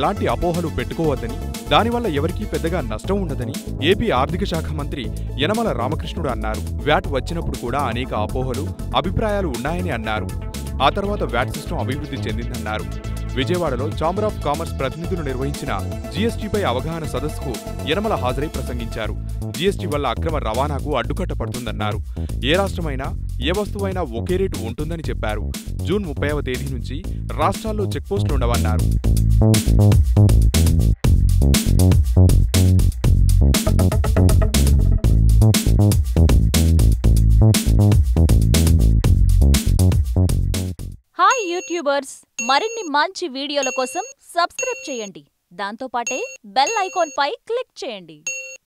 అలాంటి అపోహలు పెట్టుకోవద్దని దానివల్ల ఎవరికీ పెద్దగా నష్టం ఉండదని ఏపీ ఆర్థిక శాఖ మంత్రి యనమల రామకృష్ణుడు అన్నారు వ్యాట్ వచ్చినప్పుడు కూడా అనేక అపోహలు అభిప్రాయాలు ఉన్నాయని అన్నారు ఆ తర్వాత వ్యాట్ సిస్టమ్ అభివృద్ధి చెందిందన్నారు విజయవాడలో ఛాంబర్ ఆఫ్ కామర్స్ ప్రతినిధులు నిర్వహించిన జీఎస్టీపై అవగాహన సదస్సుకు యనమల హాజరై ప్రసంగించారు జీఎస్టీ వల్ల అక్రమ రవాణాకు అడ్డుకట్ట పడుతుందన్నారు ఏ రాష్ట్రమైనా ఏ వస్తువైనా ఒకే రేటు ఉంటుందని చెప్పారు జూన్ ముప్పైవ తేదీ నుంచి రాష్ట్రాల్లో చెక్పోస్టులు ఉండవన్నారు హాయ్ యూట్యూబర్స్ మరిన్ని మంచి వీడియోల కోసం సబ్స్క్రైబ్ చేయండి దాంతోపాటే బెల్ ఐకాన్ పై క్లిక్ చేయండి